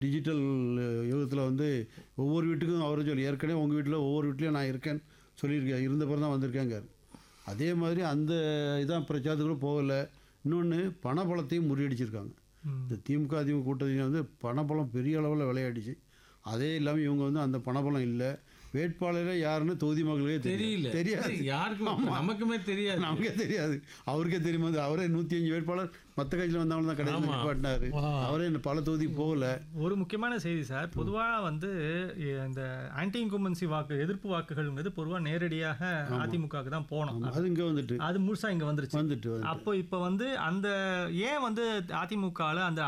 Digital யுகத்தில் வந்து ஒவ்வொரு வீட்டுக்கும் அவர் சொல்லி ஏற்கனவே உங்கள் வீட்டில் ஒவ்வொரு வீட்லேயும் நான் இருக்கேன்னு சொல்லியிருக்கேன் இருந்த பிறகு தான் வந்திருக்கேங்கார் அதே மாதிரி அந்த இதான் பிரச்சாரத்துக்குள்ள போகலை இன்னொன்று பணபலத்தையும் முறியடிச்சிருக்காங்க இந்த திமுக அதிமுக கூட்டத்தில் வந்து பணபலம் பெரிய அளவில் விளையாடிச்சு அதே இல்லாமல் இவங்க வந்து அந்த பணபலம் இல்லை வேட்பாளரே யாருன்னு தொகுதி மக்களுக்கே தெரியல தெரியாது யாருக்கும் நமக்குமே தெரியாது நமக்கே தெரியாது அவருக்கே தெரியுமா அது அவரே நூற்றி அஞ்சு வேட்பாளர் மற்ற கட்சியில் வந்தவங்க தான் கடையில் ஆமா. நிப்பாட்டினாரு அவரே பல தொகுதி போகல ஒரு முக்கியமான செய்தி சார் பொதுவாக வந்து இ- இந்த ஆன்டி இன்கும்பன்சி வாக்கு எதிர்ப்பு வாக்குகள்ங்கிறது பொதுவாக நேரடியாக அதிமுகவுக்கு தான் போனோம் அது இங்கே வந்துட்டு அது முழுசா இங்க வந்துருச்சு வந்துட்டு வந்து அப்போ இப்போ வந்து அந்த ஏன் வந்து அதிமுகவில் அந்த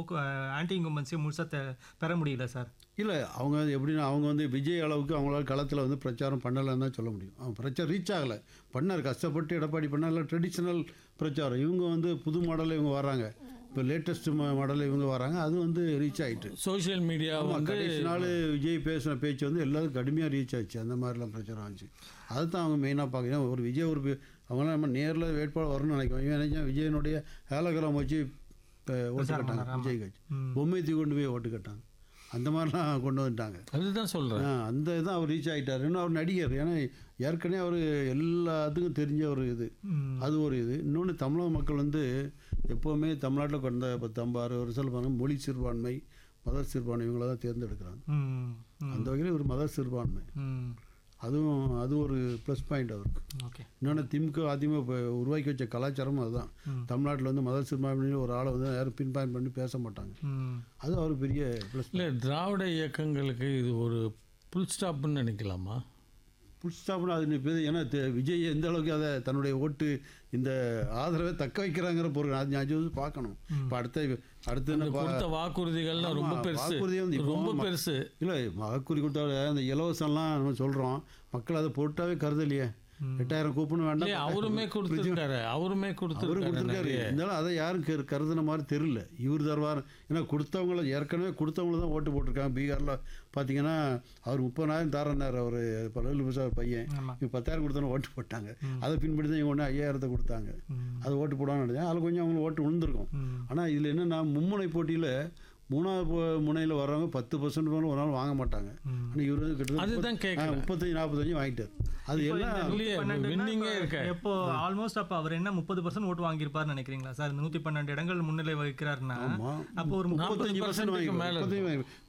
ஆன்டி இன்கும்பன்சியை முழுசா தெ- பெற முடியல சார் இல்லை அவங்க எப்படின்னா அவங்க வந்து விஜய் அளவுக்கு அவங்களால களத்தில் வந்து பிரச்சாரம் பண்ணலைன்னு தான் சொல்ல முடியும் அவங்க பிரச்சாரம் ரீச் ஆகலை பண்ணார் கஷ்டப்பட்டு எடப்பாடி பண்ணால ட்ரெடிஷ்னல் பிரச்சாரம் இவங்க வந்து புது மாடலில் இவங்க வராங்க இப்போ லேட்டஸ்ட் மாடலில் இவங்க வராங்க அது வந்து ரீச் ஆயிட்டு சோஷியல் மீடியா ஆமா, வந்து கடைசி நாள் விஜய் பேசின பேச்சு வந்து எல்லாரும் கடுமையாக ரீச் ஆச்சு அந்த மாதிரிலாம் பிரச்சாரம் ஆச்சு அதுதான் அவங்க மெயினாக பார்க்குறேன் ஒரு விஜய் ஒரு பே- அவங்களாம் நம்ம நேரில் வேட்பாளர் வரணும்னு நினைக்கிறோம் இவன் நினைச்சா விஜயனுடைய ஹேலோகிராம் வச்சு இப்போ ஓட்டு கட்டாங்க விஜய் கட்சி பொம்மை தூக்கி கொண்டு போய் ஓட்டு கட்டாங்க அந்த மாதிரிலாம் கொண்டு வந்துட்டாங்க அதுதான் சொல்றேன் ஆ, அந்த இதான் அவர் ரீச் ஆகிட்டார் இன்னும் அவர் நடிகர் ஏன்னா ஏற்கனவே அவர் எல்லாத்துக்கும் தெரிஞ்ச ஒரு இது அது ஒரு இது இன்னொன்று தமிழக மக்கள் வந்து எப்போவுமே தமிழ்நாட்டில் கடந்த பத்து ஐம்பது அறுபது வருஷம் பாருங்க மொழி சிறுபான்மை மத சிறுபான்மை இவங்கள தான் தேர்ந்தெடுக்கிறாங்க ம் அந்த வகையில் ஒரு மத சிறுபான்மை ம் அதுவும் அது ஒரு ப்ளஸ் பாயிண்ட் அவருக்கு ஓகே இன்னொன்று திமுக அதிமுக இப்போ உருவாக்கி வச்ச கலாச்சாரமும் அதுதான் தமிழ்நாட்டில் வந்து மத சிறுபான்மையில் ஒரு ஆளை வந்து யாரும் பின் பாயிண்ட் பண்ணி பேச மாட்டாங்க ம் அது அவர் பெரிய ப்ளஸ் இல்லை திராவிட இயக்கங்களுக்கு இது ஒரு புல் ஸ்டாப்னு நினைக்கலாமா புல் ஸ்டாப்னு அது இப்போ ஏன்னா தெ- விஜய் எந்த அளவுக்கு அதை தன்னுடைய ஓட்டு இந்த ஆதரவை தக்க வைக்கிறாங்கிற பொருள் அது ஞாபகம் வந்து பார்க்கணும் இப்போ அடுத்த அடுத்து என்ன பா- கொடுத்த வாக்குறுதிகள்லாம் ரொம்ப ஆமா, பெருசு வாக்குறுதியே வந்து இப்போ ரொம்ப ம- பெருசு இல்லை வாக்குறுதி கொடுத்தால அந்த இலவசம்லாம் நம்ம சொல்கிறோம் மக்கள் அதை போட்டாவே கருதலையே எட்டாயிரம் கூப்பன் இல்லையே வேண்டாம் அவருமே கொடுத்துருக்காரு அவருமே அவரு கொடுத்துருக்காரு கொடுத்துருக்காரு நிறைய. இருந்தாலும் அதை யாரும் கரு- கருதுன மாதிரி தெரியல இவர் தருவார் ஏன்னா கொடுத்தவங்கள ஏற்கனவே கொடுத்தவங்கள தான் ஓட்டு போட்டிருக்காங்க பீகாரில் பார்த்தீங்கன்னா அவர் முப்பதாயிரம் தாரனார் அவர் பல்லு பிரசாத் பையன் ஆமா இவங்க பத்தாயிரம் கொடுத்தோன்னு ஓட்டு போட்டாங்க அதை பின்பற்றி தான் இவங்க ஒன்று ஐயாயிரத்தை கொடுத்தாங்க அது ஓட்டு போடான்னு நினைச்சேன் அதில் கொஞ்சம் அவங்களுக்கு ஓட்டு விழுந்திருக்கும் ம். ஆனால் இதில் என்னென்னா மும்முனை போட்டியில் மூணாவது போ- முனையில் வர்றவங்க பத்து பர்சன்ட் மேலே ஒரு நாள் வாங்க மாட்டாங்க ஆனால் இவர் வந்து கிட்டத்தட்ட அதுதான் கேட்குறேன் முப்பத்தஞ்சு நாற்பத்தஞ்சு வாங்கிட்டார் அது இப்போ எல்லாம் இந்த இல்லையே, 112 னா winning-ஏ இப்ப இருக்க. எப்போ ஆல்மோஸ்ட் அப்ப அவர் என்ன முப்பது பர்சன்ட் ஓட்டு வாங்கியிருப்பாருன்னு நினைக்கிறீங்களா சார் இந்த நூத்தி பன்னெண்டு இடங்கள் முன்னிலை வகிக்கிறாருன்னா ஆமா. அப்போ ஒரு முப்பது முப்பத்தஞ்சு 40% பர்சன்ட் க்கு மேல வாங்கி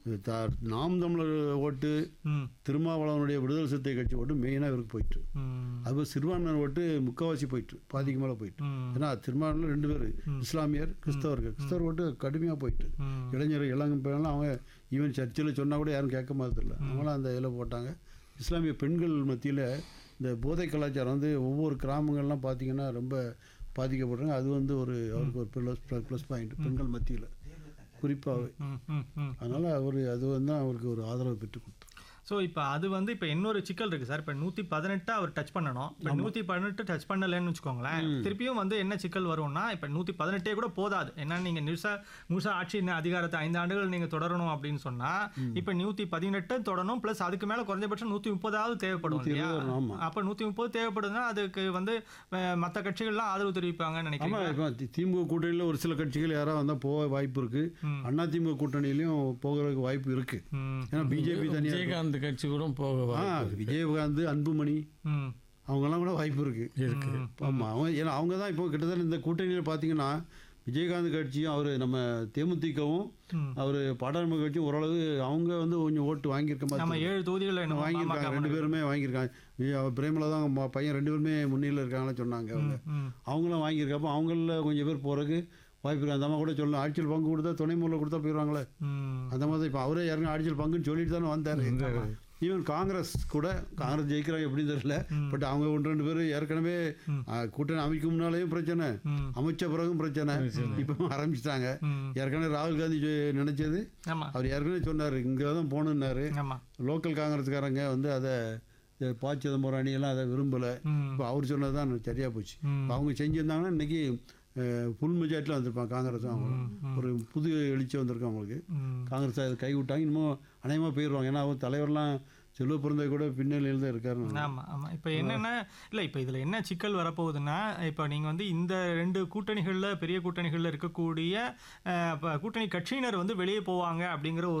நாம் தமிழர் ஓட்டு ம் திருமாவளவனுடைய விடுதலை சிறுத்தை கட்சி ஓட்டு மெயினாக இவருக்கு போயிட்டு ம் அது சிறுபான்மையினர் ஓட்டு முக்கால்வாசி போயிட்டு பாதிக்கு மேலே போயிட்டு ம் ஏன்னா திருமாவளவன் ரெண்டு பேர் இஸ்லாமியர் கிறிஸ்தவர்கள் கிறிஸ்தவர் ஓட்டு கடுமையாக போயிட்டு ம் இளைஞர் இளங்கப்பெல்லாம் அவங்க ஈவன் சர்ச்சில் சொன்னால் கூட யாரும் கேட்க மாதிரி அவங்களாம் அந்த இதில் போட்டாங்க இஸ்லாமிய பெண்கள் மத்தியில் இந்த போதை கலாச்சாரம் வந்து ஒவ்வொரு கிராமங்கள்லாம் பார்த்தீங்கன்னா ரொம்ப பாதிக்கப்படுறாங்க அது வந்து ஒரு அவருக்கு ஒரு ப்ளஸ் ப்ளஸ் பாயிண்ட் பெண்கள் மத்தியில் குறிப்பாகவே ம் ம் ம் அதனால் அவர் அது வந்து அவருக்கு ஒரு ஆதரவு பெற்று கொடுத்தார் ஸோ இப்போ அது வந்து இப்போ இன்னொரு சிக்கல் இருக்கு சார் இப்போ நூற்றி பதினெட்டு அவர் டச் பண்ணணும் இப்போ நூற்றி பதினெட்டு டச் பண்ணலைன்னு வச்சுக்கோங்களேன் திருப்பியும் வந்து என்ன சிக்கல் வரும்னா இப்போ நூற்றி பதினெட்டே கூட போதாது ஏன்னா நீங்கள் முழுசா முழுசா ஆட்சி என்ன அதிகாரத்தை ஐந்து ஆண்டுகள் நீங்கள் தொடரணும் அப்படின்னு சொன்னால் இப்போ நூற்றி பதினெட்டு தொடரணும் ப்ளஸ் அதுக்கு மேலே குறைஞ்சபட்சம் நூற்றி முப்பதாவது தேவைப்படும் இல்லையா ஆமாம் அப்போ நூற்றி முப்பது தேவைப்படுதுன்னா அதுக்கு வந்து மற்ற கட்சிகள்லாம் ஆதரவு தெரிவிப்பாங்கன்னு நினைக்கிறேன் ஆமாம் இப்போ தி- திமுக கூட்டணியில் ஒரு சில கட்சிகள் யாராவது வந்தால் போக வாய்ப்பு இருக்குது அண்ணா திமுக கூட்டணியிலையும் போகிறதுக்கு வாய்ப்பு இருக்குது ம் ஏன்னா பிஜேபி தனியாக விஜயகாந்த் கட்சி கூட போக ஆ வாய்ப்பு விஜயகாந்த் அன்புமணி ம் அவங்கெல்லாம் கூட வாய்ப்பு இருக்குது இருக்கு ஆமாம் அவங்க ஏன்னா அவங்க தான் இப்போ கிட்டத்தட்ட இந்த கூட்டணியில் பார்த்தீங்கன்னா விஜயகாந்த் கட்சியும் அவர் நம்ம தேமுதிகவும் ம். அவர் பாடாளுமன்ற கட்சியும் ஓரளவு அவங்க வந்து கொஞ்சம் ஓட்டு வாங்கியிருக்க நம்ம மாதிரி ஏழு தொகுதிகளில் என்ன வாங்கியிருக்காங்க ரெண்டு பேருமே வாங்கியிருக்காங்க வி- அவர் பிரேமலா தான் அவங்க ம- பையன் ரெண்டு பேருமே முன்னிலையில் இருக்காங்கன்னு சொன்னாங்க அவங்க ம் அவங்களும் வாங்கியிருக்கப்போ அவங்கள கொஞ்சம் பேர் போகிறதுக்கு வாய்ப்பு இருக்கு அந்த அம்மா கூட சொல்லலாம் ஆட்சியில் பங்கு கொடுத்தா துணை மூலம் கொடுத்தா போயிடுவாங்களே ம் அந்த மாதிரி இப்போ அவரே யாருங்க ஆட்சியில் பங்குன்னு சொல்லிட்டு தானே வந்தார் ஈவன் காங்கிரஸ் கூட காங்கிரஸ் ஜெயிக்கிறாங்க எப்படின்னு தெரியல பட் அவங்க ஒன்று ரெண்டு பேர் ஏற்கனவே ஆ, கூட்டணி அமைக்கும் முன்னாலேயும் பிரச்சனை ம் அமைச்ச பிறகும் பிரச்சனை இப்போ ஆரம்பிச்சிட்டாங்க ம் ஏற்கனவே ராகுல் காந்தி சொ- நினைச்சது ஆமா அவர் ஏற்கனவே சொன்னார் இங்கே தான் போகணுன்னாரு ஆமா லோக்கல் காங்கிரஸ்காரங்க வந்து அதை இந்த ப சிதம்பரம் அணியெல்லாம் அதை விரும்பலை ம் இப்போ அவர் சொன்னது தான் சரியாக போச்சு ம். இப்ப அவங்க செஞ்சிருந்தாங்கன்னா இன்னைக்கு ஃபுல் மெஜாரிட்டியில் வந்திருப்பாங்க காங்கிரஸும் அவங்க ஒரு புது எழுச்சி வந்திருக்கு அவங்களுக்கு ம் காங்கிரஸ் அதை கைவிட்டாங்க இன்னமும் அநேகமாக போயிடுவாங்க ஏன்னா அவங்க தலைவர்லாம் செல்வ பிறந்த கூட பின்னணியில் தான் இருக்காரு ஆமா ஆமா இப்போ என்னன்னா இல்ல இப்போ இதுல என்ன சிக்கல் வரப்போகுதுன்னா இப்போ நீங்க வந்து இந்த ரெண்டு கூட்டணிகள்ல பெரிய கூட்டணிகள்ல இருக்கக்கூடிய அஹ், அப்ப கூட்டணி கட்சியினர் வந்து வெளியே போவாங்க அப்படிங்கிற ஒரு